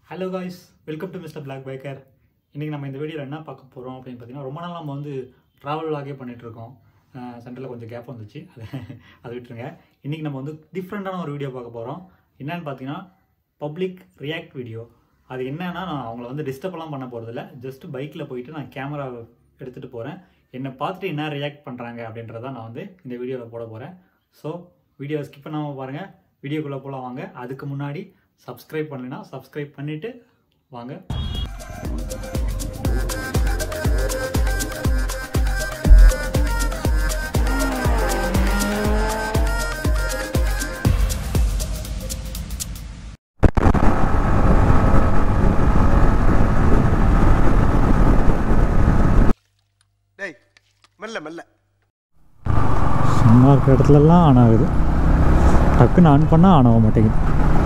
hello guys welcome to mister black biker இன்றைக்கி நம்ம இந்த வீடியோவில் என்ன பார்க்க போகிறோம் அப்படின்னு பார்த்தீங்கன்னா ரொம்ப நாள் நம்ம வந்து ட்ராவல் லாகே பண்ணிகிட்ருக்கோம் சென்டரில் கொஞ்சம் கேப் வந்துச்சு அது அதை விட்டுருங்க இன்றைக்கி நம்ம வந்து டிஃப்ரெண்ட்டான ஒரு வீடியோ பார்க்க போகிறோம் என்னன்னு பார்த்தீங்கன்னா பப்ளிக் ரியாக்ட் வீடியோ அது என்னன்னா நான் அவங்கள வந்து டிஸ்டர்ப்லாம் பண்ண போகிறதில்ல ஜஸ்ட் பைக்கில் போயிட்டு நான் கேமரா எடுத்துகிட்டு போகிறேன் என்னை பார்த்துட்டு என்ன ரியாக்ட் பண்ணுறாங்க அப்படின்றத நான் வந்து இந்த வீடியோவில் போட போகிறேன் ஸோ வீடியோவை ஸ்கிப் பண்ணாமல் பாருங்கள் வீடியோக்குள்ளே போகலாம் வாங்க அதுக்கு முன்னாடி சப்ஸ்கிரைப் பண்ணலைன்னா சப்ஸ்கிரைப் பண்ணிவிட்டு வாங்க டேய் மெல்ல மெல்ல சும்மா இருக்கிற இடத்துலலாம் ஆன் ஆகுது டக்குன்னு ஆன் பண்ணால் ஆன் ஆக மாட்டேங்குது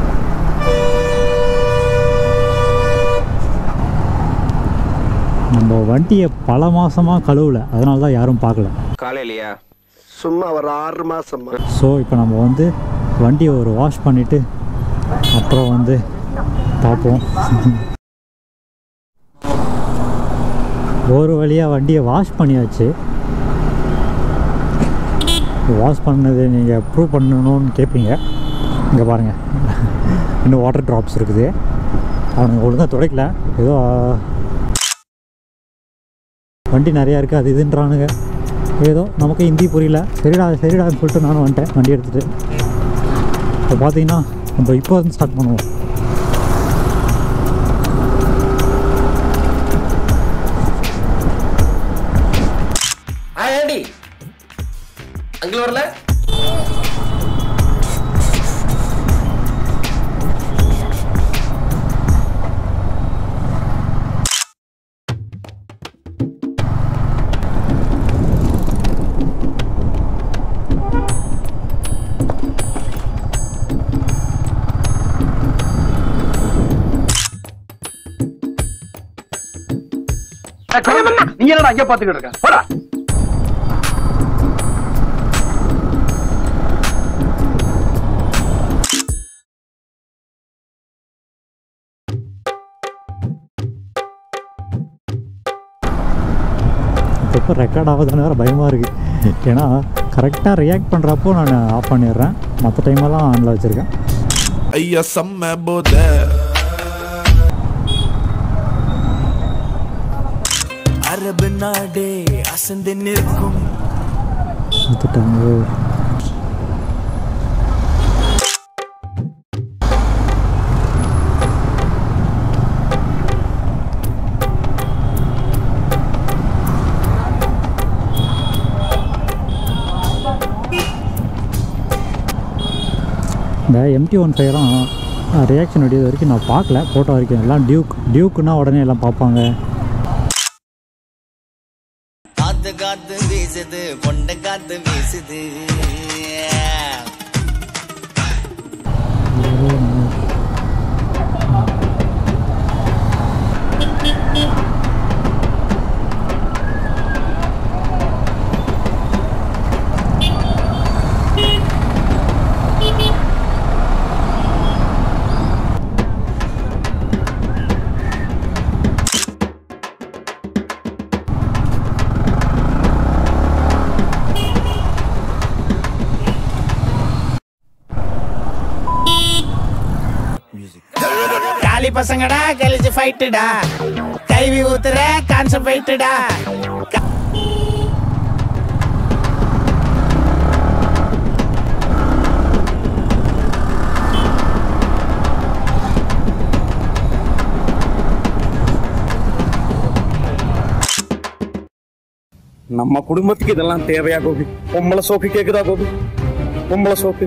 நம்ம வண்டியை பல மாதமாக கழுவல அதனால தான் யாரும் பார்க்கல காலையிலையா சும்மா ஒரு ஆறு மாசமா ஸோ இப்போ நம்ம வந்து வண்டியை ஒரு வாஷ் பண்ணிவிட்டு அப்புறம் வந்து பார்ப்போம் ஒரு வழியாக வண்டியை வாஷ் பண்ணியாச்சு வாஷ் பண்ணது நீங்கள் ப்ரூவ் பண்ணணும்னு கேட்பீங்க இங்கே பாருங்கள் இன்னும் வாட்டர் ட்ராப்ஸ் இருக்குது அவனுங்க ஒழுங்காக துடைக்கல ஏதோ ஆ, வண்டி நிறையா இருக்குது அது இதுன்றானுங்க ஏதோ நமக்கு ஹிந்தி புரியல சரிடா சரிடான்னு சொல்லிட்டு நானும் வந்துட்டேன் வண்டி எடுத்துகிட்டு இப்போ பார்த்தீங்கன்னா நம்ம இப்போ வந்து ஸ்டார்ட் பண்ணுவோம் ஆ ஏடி அங்கிள் வரல நீ என்னடா அங்கே பாத்துக்கிட்டு இருக்க போடா இப்போ ரெக்கார்ட் ஆகுதுன்னு வேறு பயமாக இருக்குது ஏன்னா கரெக்டாக ரியாக்ட் பண்ணுறப்போ நான் ஆஃப் பண்ணிடுறேன் மற்ற டைமெல்லாம் ஆனில் வச்சுருக்கேன் ஐயா செம்ம போத அரபு நாடே அசந்து நிற்கும் எடுத்துட்டாங்க இந்த எம்டி ஒன் ஃபைவ்லாம் ரியாக்ஷன் வீடியோ வரைக்கும் நான் பார்க்கல ஃபோட்டோ வரைக்கும் எல்லாம் டியூக் டியூக்குன்னா உடனே எல்லாம் பார்ப்பாங்க காத்து காத்து வீசுது பொண்ட காத்து வீசுது காலி பசங்கடா கழிச்சு ஃபைட்டுடா கைவி ஊத்துற கான்செப்ட் ஃபைட்டுடா நம்ம குடும்பத்துக்கு இதெல்லாம் தேவையா கோபி பொம்பளை சோக்கு கேக்குதா கோபி பொம்பளை சோக்கு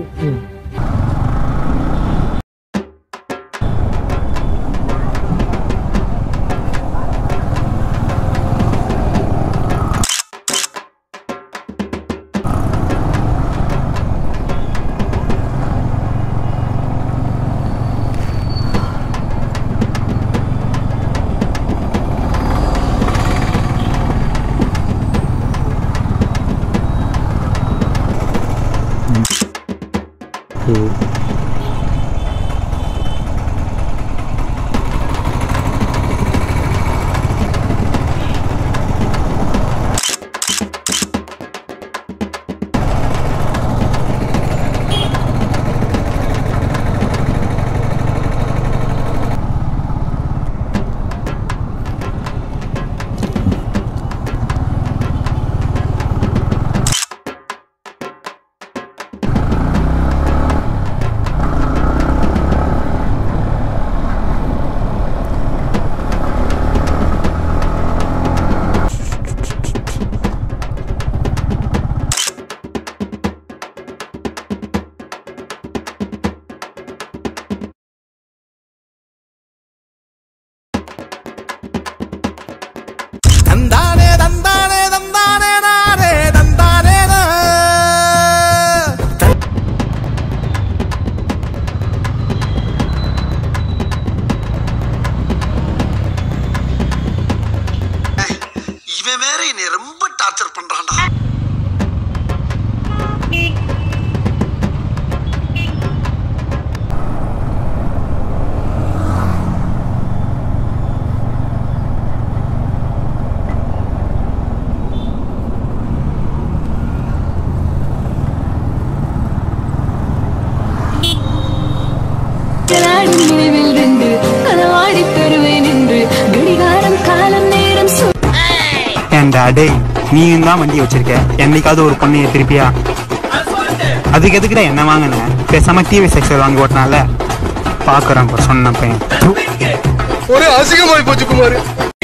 டேய் நீயும் தான் வண்டி வச்சிருக்க என்னைக்காவது ஒரு பொண்ணைய திருப்பியா அதுக்கு எதுக்குடா என்ன வாங்கின பேசாம டிவி செக்ஸர் வாங்கி ஓட்டினால பாக்குறேன் இப்ப சொன்ன பையன் ஒரே அசிங்கமாயி போச்சு குமார்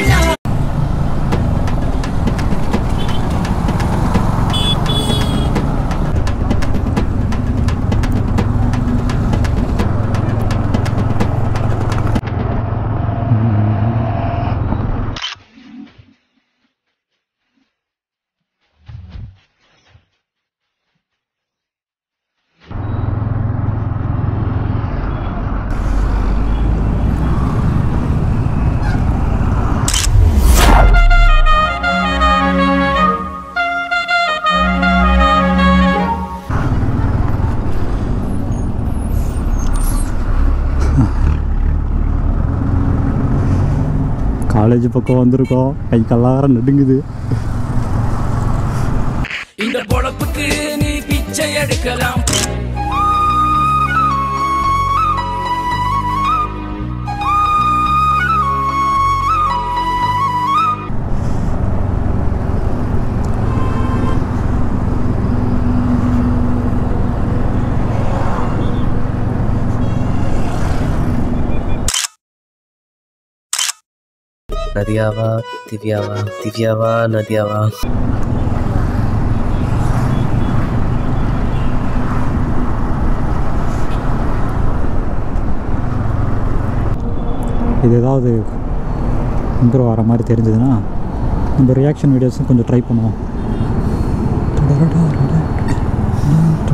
காலேஜ் பக்கம் வந்திருக்கோம் கை கல்லாரம் நடுங்குது இந்த பொழப்புக்கு நீ பிச்சை எடுக்கலாம் நதியாவா திவ்யாவா திவ்யாவா நதியாவா இது ஏதாவது இம்ப்ரூவ் ஆகிற மாதிரி தெரிஞ்சதுன்னா நம்ம ரியாக்ஷன் வீடியோஸும் கொஞ்சம் ட்ரை பண்ணுவோம்